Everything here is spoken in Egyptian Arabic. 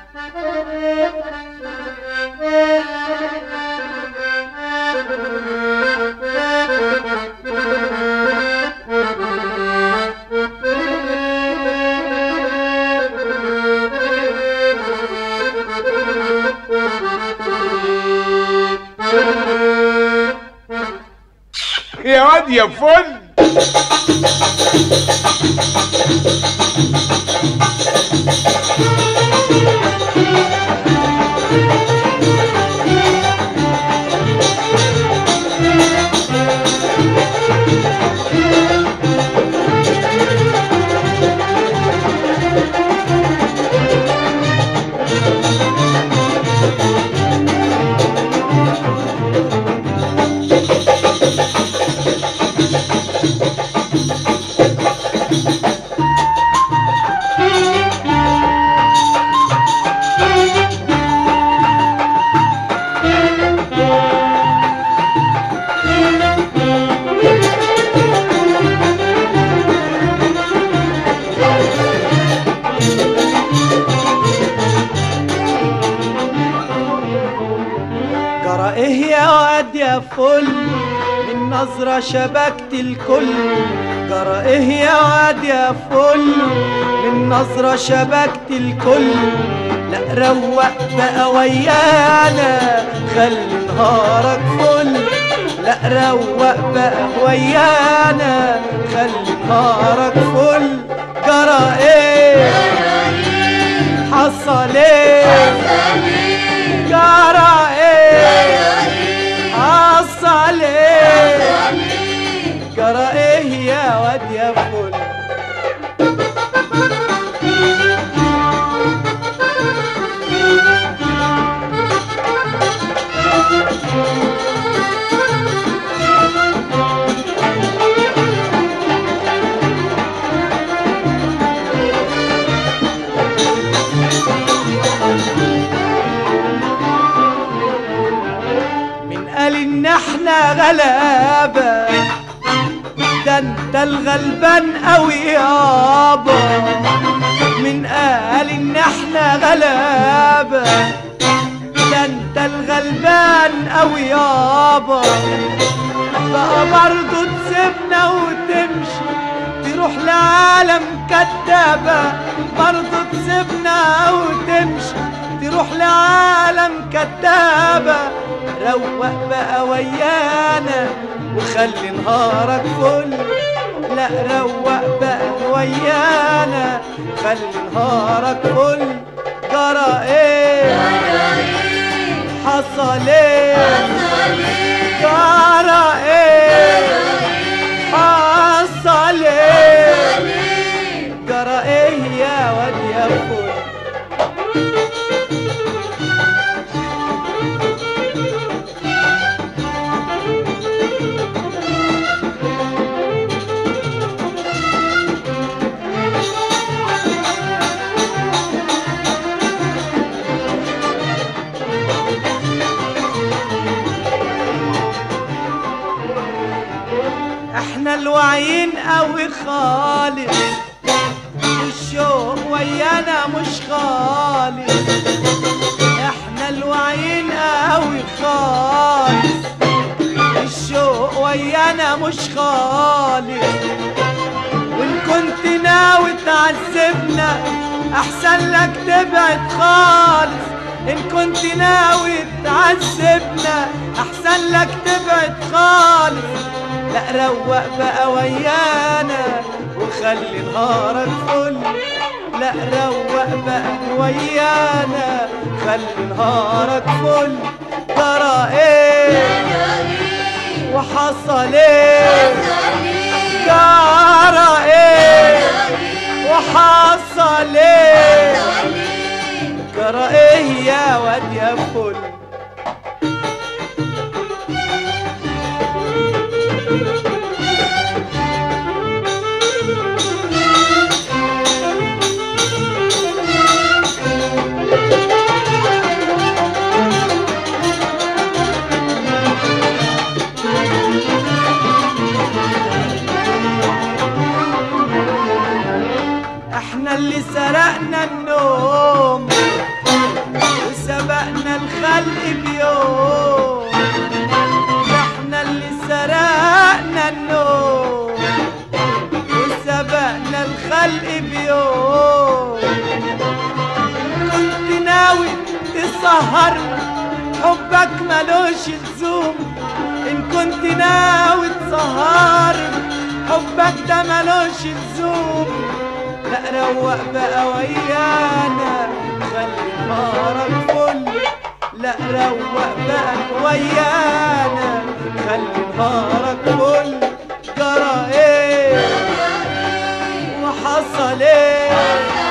يا واد يا فل جرى ايه يا واد يا فل من نظرة شبكت الكل جرى ايه يا واد يا فل من نظرة شبكت الكل لا روق بقى ويانا خلي نهارك فل لا روق بقى ويانا خلي نهارك فل جرى ايه حصل ايه جرى ايه حصل ايه جرى ايه يا واد يا فل من قال ان احنا غلابة ده انت الغلبان قوي يابا من قال ان احنا غلابة ده انت الغلبان قوي يابا بقى برضو تسيبنا وتمشي تروح لعالم كدابة برضو تسيبنا وتمشي تروح لعالم كدابة روق بقى ويانا وخلي نهارك فل لا روق بقى ويانا خلي نهارك فل جرى ايه حصل ايه جرى ايه حصل ايه جرى ايه يا واد يا فل احنا الواعيين قوي خالص الشوق ويانا مش خالص احنا الواعيين قوي خالص الشوق ويانا مش خالص وان كنت ناوي تعذبنا احسن لك تبعد خالص ان كنت ناوي تعذبنا احسن لك تبعد خالص لا روق بقى ويانا وخلي نهارك فل لا روق بقى ويانا خلي نهارك فل ترى ايه وحصل ايه جرى ايه وحصل ايه جرى ايه يا واد يا فل احنا اللي سرقنا النوم تسهرني حبك ملوش لزوم ان كنت ناوي تسهرني حبك ده ملوش لزوم لا روق بقى ويانا خلي نهارك فل لا روق بقى ويانا خلي نهارك فل جرى ايه وحصل ايه